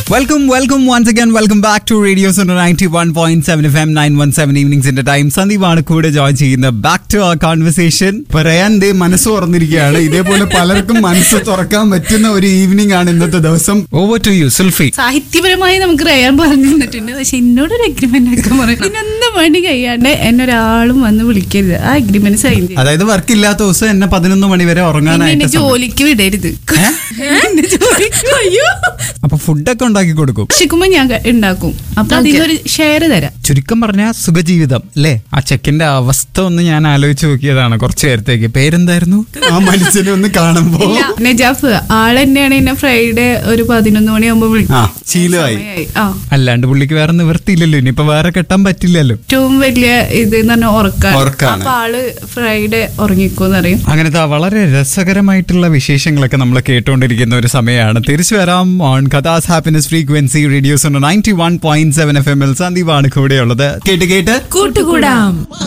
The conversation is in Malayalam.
Welcome welcome once again welcome back to radio ninety one point seven F M nine one seven ഈവനിങ്സിന്റെ ടൈം സന്ദീപാണ് കൂടെ ജോയിൻ ചെയ്യുന്ന ബാക്ക് ടു ആ കോൺവെർസേഷൻ പറയാൻ ദേ മനസ്സ് തുറന്നിരിക്കുകയാണ് ഇതേപോലെ പലർക്കും മനസ്സ് തുറക്കാൻ പറ്റുന്ന ഒരു ഈവനിങ് ആണ് ഇന്നത്തെ ദിവസം ഓവർ ടു യു സുൽഫി സാഹിത്യപരമായി നമുക്ക് റയർ പറഞ്ഞു തന്നിട്ടുണ്ട് പക്ഷെ എന്നോടൊരു അഗ്രിമെന്റ് ഒക്കെ പറയും ഇതിനൊന്നും വേണ്ടി കഴിയാണ്ട് എന്നെ ഒരാളും വന്ന് വിളിക്കരുത് ആ അഗ്രിമെന്റ് സൈൻ ചെയ്യും അതായത് വർക്ക് ഇല്ലാത്ത ദിവസം എന്നെ പതിനൊന്ന് മണി വരെ പിന്നെ എന്നെ ഉറങ്ങാനായിട്ട് സമ്മതിക്കും. ജോലിക്ക് വിടരുത് എന്നെ ജോലിക്ക് അയ്യോ അപ്പൊ ഫുഡൊക്കെ ഉണ്ടാക്കി കൊടുക്കും വിശക്കുമ്പോ ഞാൻ ക- ഉണ്ടാക്കും അപ്പൊ അതിനൊരു ഷെയർ തരാം ചുരുക്കം പറഞ്ഞ സുഖജീവിതം അല്ലേ ആ ചെക്കിന്റെ അവസ്ഥ ഒന്ന് ഞാൻ ആലോചിച്ച് നോക്കിയതാണ് കുറച്ചു നേരത്തേക്ക് പേരെന്തായിരുന്നു ആ മനുഷ്യനെ ഒന്ന് കാണുമ്പോ നജാഫ് ആളെന്നെയാണ് എന്നെ ഫ്രൈഡേ ഒരു പതിനൊന്ന് മണിയാകുമ്പോ ആ വിളിക്കും ശീലമായി സമയായി. ആ അല്ലാണ്ട് പുള്ളിക്ക് വേറെ നിവൃത്തിയില്ലല്ലോ ഇനിയിപ്പോ വേറെ കെട്ടാൻ പറ്റില്ലല്ലോ ഏറ്റവും വലിയ ഇത് എന്ന് പറഞ്ഞാൽ ഉറക്കാണ് ഉറക്കാണ്. അപ്പൊ ആള് ഫ്രൈഡേ ഉറങ്ങിക്കോന്ന് അറിയും അങ്ങനത്തെ വളരെ രസകരമായിട്ടുള്ള വിശേഷങ്ങളൊക്കെ നമ്മൾ കേട്ടുകൊണ്ടിരിക്കുന്ന ഒരു സമയമാണ് തിരിച്ചു വരാം ഓൺ കഥാസ് happiness frequency radio's ninety one point seven F M എൽ സന്ദീപാണ് കൂടെയുള്ളത് കേട്ട് കേട്ട് കൂട്ടുകൂടാം